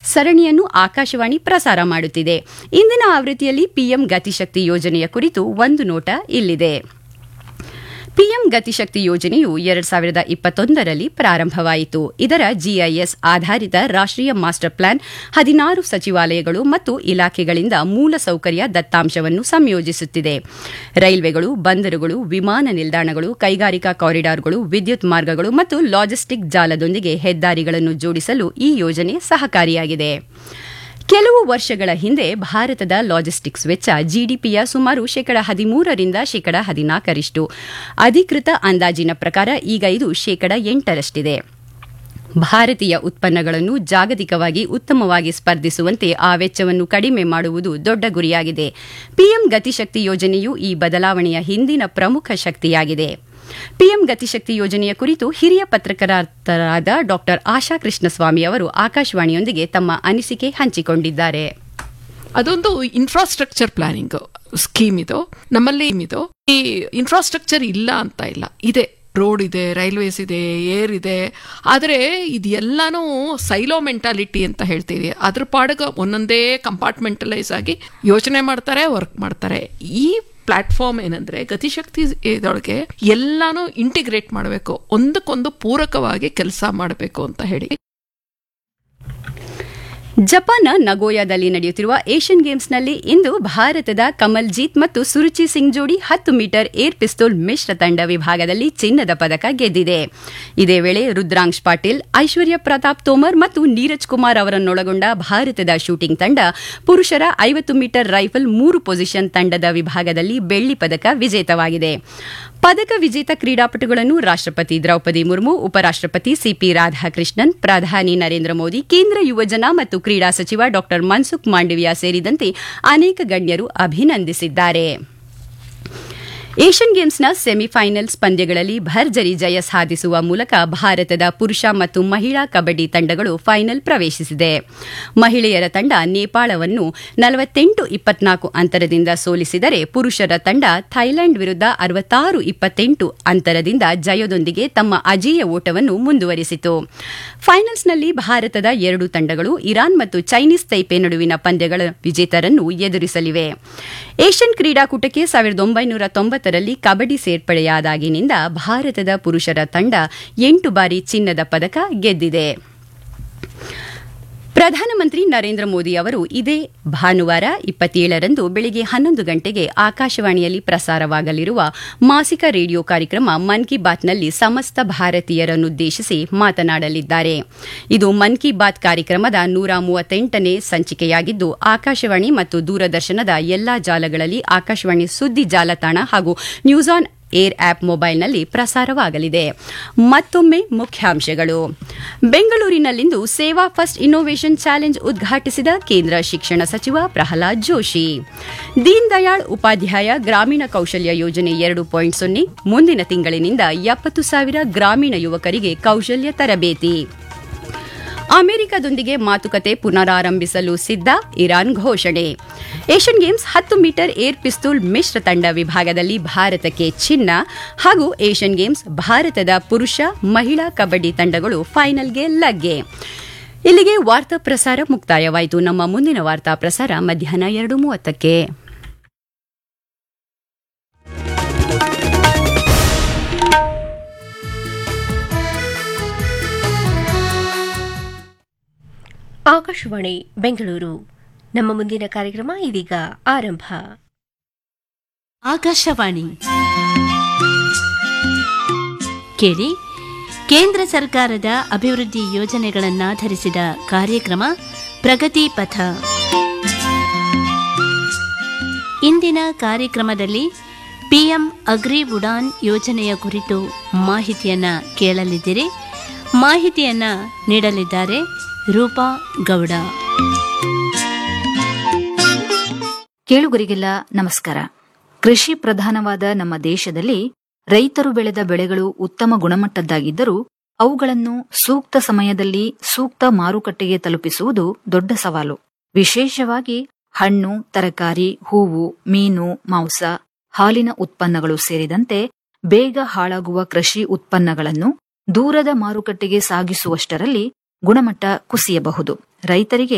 ಸರಣಿಯನ್ನು ಆಕಾಶವಾಣಿ ಪ್ರಸಾರ ಮಾಡುತ್ತಿದೆ ಇಂದಿನ ಆವೃತ್ತಿಯಲ್ಲಿ ಪಿಎಂ ಗತಿಶಕ್ತಿ ಯೋಜನೆಯ ಕುರಿತು ಒಂದು ನೋಟ ಇಲ್ಲಿದೆ ಪಿಎಂ ಗತಿಶಕ್ತಿ ಯೋಜನೆಯು ಎರಡ್ ಸಾವಿರದ ಇಪ್ಪತ್ತೊಂದರಲ್ಲಿ ಪ್ರಾರಂಭವಾಯಿತು ಇದರ ಜಿಐಎಸ್ ಆಧಾರಿತ ರಾಷ್ಟ್ರೀಯ ಮಾಸ್ಟರ್ ಪ್ಲಾನ್ ಹದಿನಾರು ಸಚಿವಾಲಯಗಳು ಮತ್ತು ಇಲಾಖೆಗಳಿಂದ ಮೂಲಸೌಕರ್ಯ ದತ್ತಾಂಶವನ್ನು ಸಂಯೋಜಿಸುತ್ತಿದೆ ರೈಲ್ವೆಗಳು ಬಂದರುಗಳು ವಿಮಾನ ನಿಲ್ದಾಣಗಳು ಕೈಗಾರಿಕಾ ಕಾರಿಡಾರ್ಗಳು ವಿದ್ಯುತ್ ಮಾರ್ಗಗಳು ಮತ್ತು ಲಾಜಿಸ್ಟಿಕ್ ಜಾಲದೊಂದಿಗೆ ಹೆದ್ದಾರಿಗಳನ್ನು ಜೋಡಿಸಲು ಈ ಯೋಜನೆ ಸಹಕಾರಿಯಾಗಿದೆ ಕೆಲವು ವರ್ಷಗಳ ಹಿಂದೆ ಭಾರತದ ಲಾಜಿಸ್ಟಿಕ್ಸ್ ವೆಚ್ಚ ಜಿಡಿಪಿಯ ಸುಮಾರು ಶೇಕಡ ಹದಿಮೂರರಿಂದ ಶೇಕಡ ಹದಿನಾಲ್ಕರಷ್ಟು ಅಧಿಕೃತ ಅಂದಾಜಿನ ಪ್ರಕಾರ ಈಗ ಇದು ಶೇಕಡ ಎಂಟರಷ್ಟಿದೆ ಭಾರತೀಯ ಉತ್ಪನ್ನಗಳನ್ನು ಜಾಗತಿಕವಾಗಿ ಉತ್ತಮವಾಗಿ ಸ್ಪರ್ಧಿಸುವಂತೆ ಆ ವೆಚ್ಚವನ್ನು ಕಡಿಮೆ ಮಾಡುವುದು ದೊಡ್ಡ ಗುರಿಯಾಗಿದೆ ಪಿಎಂ ಗತಿಶಕ್ತಿ ಯೋಜನೆಯು ಈ ಬದಲಾವಣೆಯ ಹಿಂದಿನ ಪ್ರಮುಖ ಶಕ್ತಿಯಾಗಿದೆ ಪಿಎಂ ಗತಿಶಕ್ತಿ ಯೋಜನೆಯ ಕುರಿತು ಹಿರಿಯ ಪತ್ರಕರ್ತರಾದ ಡಾ ಆಶಾ ಕೃಷ್ಣಸ್ವಾಮಿ ಅವರು ಆಕಾಶವಾಣಿಯೊಂದಿಗೆ ತಮ್ಮ ಅನಿಸಿಕೆ ಹಂಚಿಕೊಂಡಿದ್ದಾರೆ ಅದೊಂದು ಇನ್ಫ್ರಾಸ್ಟ್ರಕ್ಚರ್ ಪ್ಲಾನಿಂಗ್ ಸ್ಕೀಮ್ ಇದು ನಮ್ಮಲ್ಲಿ ಇದು ಈ ಇನ್ಫ್ರಾಸ್ಟ್ರಕ್ಚರ್ ಇಲ್ಲ ಅಂತ ಇಲ್ಲ ಇದೆ ರೋಡ್ ಇದೆ ರೈಲ್ವೇಸ್ ಇದೆ ಏರ್ ಇದೆ ಆದರೆ ಇದೆಲ್ಲಾನು ಸೈಲೋ ಮೆಂಟಾಲಿಟಿ ಅಂತ ಹೇಳ್ತೀವಿ ಅದ್ರ ಪಾಡಗ ಒಂದೊಂದೇ ಕಂಪಾರ್ಟ್ಮೆಂಟಲೈಸ್ ಆಗಿ ಯೋಚನೆ ಮಾಡ್ತಾರೆ ವರ್ಕ್ ಮಾಡ್ತಾರೆ ಈ ಪ್ಲಾಟ್ಫಾರ್ಮ್ ಏನಂದ್ರೆ ಗತಿಶಕ್ತಿ ಇದೊಳಗೆ ಎಲ್ಲಾನು ಇಂಟಿಗ್ರೇಟ್ ಮಾಡಬೇಕು ಒಂದಕ್ಕೊಂದು ಪೂರಕವಾಗಿ ಕೆಲಸ ಮಾಡಬೇಕು ಅಂತ ಹೇಳಿ ಜಪಾನ್ನ ನಗೋಯಾದಲ್ಲಿ ನಡೆಯುತ್ತಿರುವ ಏಷ್ಯನ್ ಗೇಮ್ಸ್ನಲ್ಲಿ ಇಂದು ಭಾರತದ ಕಮಲ್ಜೀತ್ ಮತ್ತು ಸುರುಚಿ ಸಿಂಗ್ ಜೋಡಿ ಹತ್ತು ಮೀಟರ್ ಏರ್ ಪಿಸ್ತೂಲ್ ಮಿಶ್ರ ತಂಡ ವಿಭಾಗದಲ್ಲಿ ಚಿನ್ನದ ಪದಕ ಗೆದ್ದಿದೆ ಇದೇ ವೇಳೆ ರುದ್ರಾಂಶ್ ಪಾಟೀಲ್ ಐಶ್ವರ್ಯ ಪ್ರತಾಪ್ ತೋಮರ್ ಮತ್ತು ನೀರಜ್ ಕುಮಾರ್ ಅವರನ್ನೊಳಗೊಂಡ ಭಾರತದ ಶೂಟಿಂಗ್ ತಂಡ ಪುರುಷರ ಐವತ್ತು ಮೀಟರ್ ರೈಫಲ್ ಮೂರು ಪೊಸಿಷನ್ ತಂಡದ ವಿಭಾಗದಲ್ಲಿ ಬೆಳ್ಳಿ ಪದಕ ವಿಜೇತವಾಗಿದೆ ಪದಕ ವಿಜೇತ ಕ್ರೀಡಾಪಟುಗಳನ್ನು ರಾಷ್ಟ್ರಪತಿ ದ್ರೌಪದಿ ಮುರ್ಮು ಉಪರಾಷ್ಟ್ರಪತಿ ಸಿಪಿ ರಾಧಾಕೃಷ್ಣನ್ ಪ್ರಧಾನಿ ನರೇಂದ್ರ ಮೋದಿ ಕೇಂದ್ರ ಯುವಜನ ಮತ್ತು ಕ್ರೀಡಾ ಸಚಿವ ಡಾ ಮನ್ಸುಖ್ ಮಾಂಡವಿಯಾ ಸೇರಿದಂತೆ ಅನೇಕ ಗಣ್ಯರು ಅಭಿನಂದಿಸಿದ್ದಾರೆ ಏಷ್ಯನ್ ಗೇಮ್ಸ್ನ ಸೆಮಿಫೈನಲ್ಸ್ ಪಂದ್ಯಗಳಲ್ಲಿ ಭರ್ಜರಿ ಜಯ ಸಾಧಿಸುವ ಮೂಲಕ ಭಾರತದ ಪುರುಷ ಮತ್ತು ಮಹಿಳಾ ಕಬಡ್ಡಿ ತಂಡಗಳು ಫೈನಲ್ ಪ್ರವೇಶಿಸಿದೆ ಮಹಿಳೆಯರ ತಂಡ ನೇಪಾಳವನ್ನು ನಲವತ್ತೆಂಟು ಇಪ್ಪತ್ನಾಲ್ಕು ಅಂತರದಿಂದ ಸೋಲಿಸಿದರೆ ಪುರುಷರ ತಂಡ ಥೈಲ್ಯಾಂಡ್ ವಿರುದ್ಧ ಅರವತ್ತಾರು ಇಪ್ಪತ್ತೆಂಟು ಅಂತರದಿಂದ ಜಯದೊಂದಿಗೆ ತಮ್ಮ ಅಜೇಯ ಓಟವನ್ನು ಮುಂದುವರಿಸಿತು ಫೈನಲ್ಸ್ನಲ್ಲಿ ಭಾರತದ ಎರಡು ತಂಡಗಳು ಇರಾನ್ ಮತ್ತು ಚೈನೀಸ್ ತೈಪೆ ನಡುವಿನ ಪಂದ್ಯಗಳ ವಿಜೇತರನ್ನು ಎದುರಿಸಲಿವೆ ಏಷ್ಯನ್ ಕ್ರೀಡಾಕೂಟಕ್ಕೆ ಸಾವಿರದ ಒಂಬೈನೂರ ತೊಂಬತ್ತರಲ್ಲಿ ಕಬಡ್ಡಿ ಸೇರ್ಪಡೆಯಾದಾಗಿನಿಂದ ಭಾರತದ ಪುರುಷರ ತಂಡ ಎಂಟು ಬಾರಿ ಚಿನ್ನದ ಪದಕ ಗೆದ್ದಿದೆ ಪ್ರಧಾನಮಂತ್ರಿ ನರೇಂದ್ರ ಮೋದಿ ಅವರು ಇದೇ ಭಾನುವಾರ ಇಪ್ಪತ್ತೇಳರಂದು ಬೆಳಗ್ಗೆ ಹನ್ನೊಂದು ಗಂಟೆಗೆ ಆಕಾಶವಾಣಿಯಲ್ಲಿ ಪ್ರಸಾರವಾಗಲಿರುವ ಮಾಸಿಕ ರೇಡಿಯೋ ಕಾರ್ಯಕ್ರಮ ಮನ್ ಕಿ ಬಾತ್ನಲ್ಲಿ ಸಮಸ್ತ ಭಾರತೀಯರನ್ನುದ್ದೇಶಿಸಿ ಮಾತನಾಡಲಿದ್ದಾರೆ ಇದು ಮನ್ ಕಿ ಬಾತ್ ಕಾರ್ಯಕ್ರಮದ ನೂರ ಮೂವತ್ತೆಂಟನೇ ಸಂಚಿಕೆಯಾಗಿದ್ದು ಆಕಾಶವಾಣಿ ಮತ್ತು ದೂರದರ್ಶನದ ಎಲ್ಲಾ ಜಾಲಗಳಲ್ಲಿ ಆಕಾಶವಾಣಿ ಸುದ್ದಿ ಜಾಲತಾಣ ಹಾಗೂ ನ್ಯೂಸ್ ಆನ್ ಏರ್ ಆಪ್ ಮೊಬೈಲ್ನಲ್ಲಿ ಪ್ರಸಾರವಾಗಲಿದೆ ಮತ್ತೊಮ್ಮೆ ಮುಖ್ಯಾಂಶಗಳು ಬೆಂಗಳೂರಿನಲ್ಲಿಂದು ಸೇವಾ ಫಸ್ಟ್ ಇನ್ನೋವೇಷನ್ ಚಾಲೆಂಜ್ ಉದ್ಘಾಟಿಸಿದ ಕೇಂದ್ರ ಶಿಕ್ಷಣ ಸಚಿವ ಪ್ರಹ್ಲಾದ್ ಜೋಶಿ ದೀನ್ ದಯಾಳ್ ಉಪಾಧ್ಯಾಯ ಗ್ರಾಮೀಣ ಕೌಶಲ್ಯ ಯೋಜನೆ ಎರಡು ಪಾಯಿಂಟ್ ಸೊನ್ನೆ ಮುಂದಿನ ತಿಂಗಳಿನಿಂದ ಎಪ್ಪತ್ತು ಸಾವಿರ ಗ್ರಾಮೀಣ ಯುವಕರಿಗೆ ಕೌಶಲ್ಯ ತರಬೇತಿ ಅಮೆರಿಕದೊಂದಿಗೆ ಮಾತುಕತೆ ಪುನರಾರಂಭಿಸಲು ಸಿದ್ಧ ಇರಾನ್ ಘೋಷಣೆ ಏಷ್ಯನ್ ಗೇಮ್ಸ್ ಹತ್ತು ಮೀಟರ್ ಏರ್ ಪಿಸ್ತೂಲ್ ಮಿಶ್ರ ತಂಡ ವಿಭಾಗದಲ್ಲಿ ಭಾರತಕ್ಕೆ ಚಿನ್ನ ಹಾಗೂ ಏಷ್ಯನ್ ಗೇಮ್ಸ್ ಭಾರತದ ಪುರುಷ ಮಹಿಳಾ ಕಬಡ್ಡಿ ತಂಡಗಳು ಫೈನಲ್ಗೆ ಲಗ್ಗೆ ಇಲ್ಲಿಗೆ ವಾರ್ತಾ ಪ್ರಸಾರ ಮುಕ್ತಾಯವಾಯಿತು ನಮ್ಮ ಮುಂದಿನ ವಾರ್ತಾ ಪ್ರಸಾರ ಮಧ್ಯಾಹ್ನ ಎರಡು ಮೂವತ್ತಕ್ಕೆ ಆಕಾಶವಾಣಿ ಬೆಂಗಳೂರು ನಮ್ಮ ಮುಂದಿನ ಕಾರ್ಯಕ್ರಮ ಇದೀಗ ಆರಂಭ ಆಕಾಶವಾಣಿ ಕೇಳಿ ಕೇಂದ್ರ ಸರ್ಕಾರದ ಅಭಿವೃದ್ಧಿ ಯೋಜನೆಗಳನ್ನಾಧರಿಸಿದ ಕಾರ್ಯಕ್ರಮ ಪ್ರಗತಿ ಪಥ ಇಂದಿನ ಕಾರ್ಯಕ್ರಮದಲ್ಲಿ ಪಿಎಂ ಅಗ್ರಿ ಉಡಾನ್ ಯೋಜನೆಯ ಕುರಿತು ಮಾಹಿತಿಯನ್ನ ಕೇಳಲಿದ್ದೀರಿ ಮಾಹಿತಿಯನ್ನ ನೀಡಲಿದ್ದಾರೆ ರೂಪಾ ಗೌಡ ಕೇಳುಗರಿಗೆಲ್ಲ ನಮಸ್ಕಾರ ಕೃಷಿ ಪ್ರಧಾನವಾದ ನಮ್ಮ ದೇಶದಲ್ಲಿ ರೈತರು ಬೆಳೆದ ಬೆಳೆಗಳು ಉತ್ತಮ ಗುಣಮಟ್ಟದ್ದಾಗಿದ್ದರೂ ಅವುಗಳನ್ನು ಸೂಕ್ತ ಸಮಯದಲ್ಲಿ ಸೂಕ್ತ ಮಾರುಕಟ್ಟೆಗೆ ತಲುಪಿಸುವುದು ದೊಡ್ಡ ಸವಾಲು ವಿಶೇಷವಾಗಿ ಹಣ್ಣು ತರಕಾರಿ ಹೂವು ಮೀನು ಮಾಂಸ ಹಾಲಿನ ಉತ್ಪನ್ನಗಳು ಸೇರಿದಂತೆ ಬೇಗ ಹಾಳಾಗುವ ಕೃಷಿ ಉತ್ಪನ್ನಗಳನ್ನು ದೂರದ ಮಾರುಕಟ್ಟೆಗೆ ಸಾಗಿಸುವಷ್ಟರಲ್ಲಿ ಗುಣಮಟ್ಟ ಕುಸಿಯಬಹುದು ರೈತರಿಗೆ